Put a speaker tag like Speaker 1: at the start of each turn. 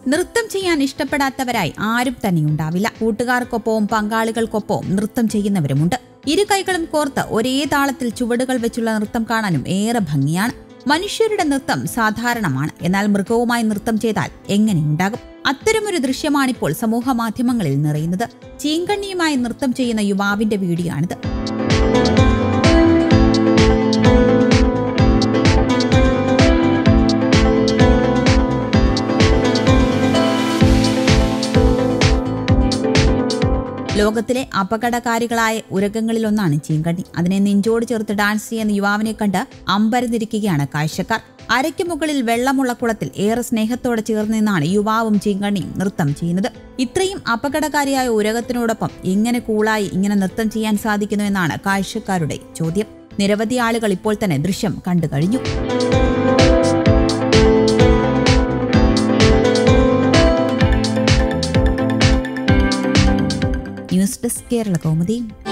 Speaker 1: നൃത്തം ചെയ്യാൻ ഇഷ്ടപ്പെടാത്തവരായി ആരും തന്നെ ഉണ്ടാവില്ല കൂട്ടുകാർക്കൊപ്പവും പങ്കാളികൾക്കൊപ്പവും നൃത്തം ചെയ്യുന്നവരുമുണ്ട് ഇരു കൈകളും കോർത്ത് ഒരേ താളത്തിൽ ചുവടുകൾ വെച്ചുള്ള നൃത്തം കാണാനും ഏറെ ഭംഗിയാണ് മനുഷ്യരുടെ നൃത്തം സാധാരണമാണ് എന്നാൽ മൃഗവുമായി നൃത്തം ചെയ്താൽ എങ്ങനെയുണ്ടാകും അത്തരമൊരു ദൃശ്യമാണിപ്പോൾ സമൂഹ മാധ്യമങ്ങളിൽ നിറയുന്നത് ചീങ്കണ്ണിയുമായി നൃത്തം ചെയ്യുന്ന യുവാവിന്റെ വീഡിയോ ആണിത് ലോകത്തിലെ അപകടകാരികളായ ഉരകങ്ങളിലൊന്നാണ് ചീങ്കണ്ണി അതിനെ നെഞ്ചോട് ചേർത്ത് ഡാൻസ് ചെയ്യുന്ന യുവാവിനെ കണ്ട് അമ്പരന്നിരിക്കുകയാണ് കാഴ്ചക്കാർ അരയ്ക്ക് മുകളിൽ വെള്ളമുള്ള കുളത്തിൽ ഏറെ സ്നേഹത്തോടെ ചേർന്ന് നിന്നാണ് യുവാവും ചീങ്കണ്ണിയും നൃത്തം ചെയ്യുന്നത് ഇത്രയും അപകടകാരിയായ ഉരകത്തിനോടൊപ്പം എങ്ങനെ കൂളായി ഇങ്ങനെ നൃത്തം ചെയ്യാൻ സാധിക്കുന്നു എന്നാണ് കാഴ്ചക്കാരുടെ ചോദ്യം നിരവധി ആളുകൾ ഇപ്പോൾ തന്നെ ദൃശ്യം കണ്ടു കഴിഞ്ഞു ന്യൂസ് ഡെസ്ക് കേരള കൗമുദി